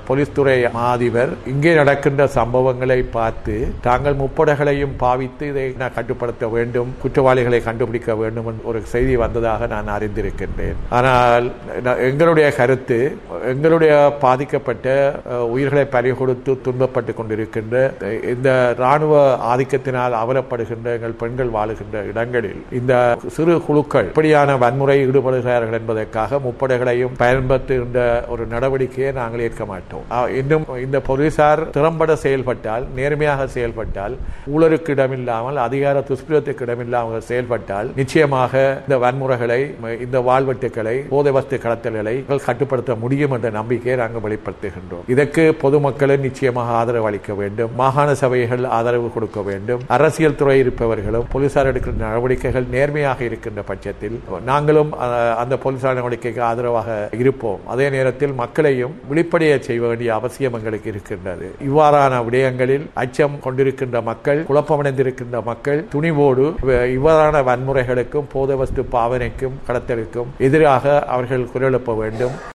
police துறை மாதிபர் இங்கே நடக்கின்ற சம்பவங்களை பார்த்து தாங்கள் முப்படைகளையும் பாவித்து இதை நான் கட்டுப்படுத்த வேண்டும் குற்றவாளிகளை கண்டுபிடிக்க வேண்டும் என்ற ஒரு செய்தி வந்ததாக நான் அறிந்திருக்கின்றேன் ஆனால் ந- எங்களுடைய கருத்து எங்களுடைய பாதிக்கப்பட்ட அஹ், உயிர்களை பறி கொடுத்து துன்பப்பட்டு கொண்டிருக்கின்ற அஹ், இந்த ராணுவ ஆதிக்கத்தினால் அவலப்படுகின்ற எங்கள் பெண்கள் வாழுகின்ற இடங்களில் இந்த சிறு குழுக்கள் இப்படியான வன்முறை ஈடுபடுகிறார்கள் என்பதற்காக முப்படைகளையும் பயன்படுத்துகின்ற ஒரு நடவடிக்கையை நாங்கள் ஏற்க மாட்டோம் அஹ், இன்னும் இந்த போலீசார் திறம்பட செயல்பட்டால் நேர்மையாக செயல்பட்டால் ஊழலுக்கு இடமில்லாமல் அதிகார துஷ்பிரத்துக்கு இடமில்லாமல் செயல்பட்டால் நிச்சயமாக இந்த வன்முறைகளை ம- இந்த வாழ்வெட்டுக்களை போதை வஸ்து கடத்தல்களை கட்டுப்படுத்த முடியும் என்ற நம்பிக்கையை நாங்கள் வெளிப்படுத்துகின்றோம் இதற்கு பொதுமக்களும் நிச்சயமாக ஆதரவு அளிக்க வேண்டும் மாகாண சபைகள் ஆதரவு கொடுக்க வேண்டும் அரசியல் துறை இருப்பவர்களும் போலீசார் எடுக்கின்ற நடவடிக்கைகள் நேர்மையாக இருக்கின்ற பட்சத்தில் நாங்களும் அஹ், அந்த போலீசார் நடவடிக்கைக்கு ஆதரவாக இருப்போம் அதே நேரத்தில் மக்களையும் விழிப்படைய செய்ய வேண்டிய அவசியம் எங்களுக்கு இருக்கின்றது இவ்வாறான விடயங்களில் அச்சம் கொண்டிருக்கின்ற மக்கள் குழப்பமடைந்திருக்கின்ற மக்கள் துணிவோடு இவ- இவ்வாறான வன்முறைகளுக்கும் போதை வஸ்து பாவனைக்கும் கடத்தலுக்கும் எதிராக அவர்கள் குரல் எழுப்ப வேண்டும்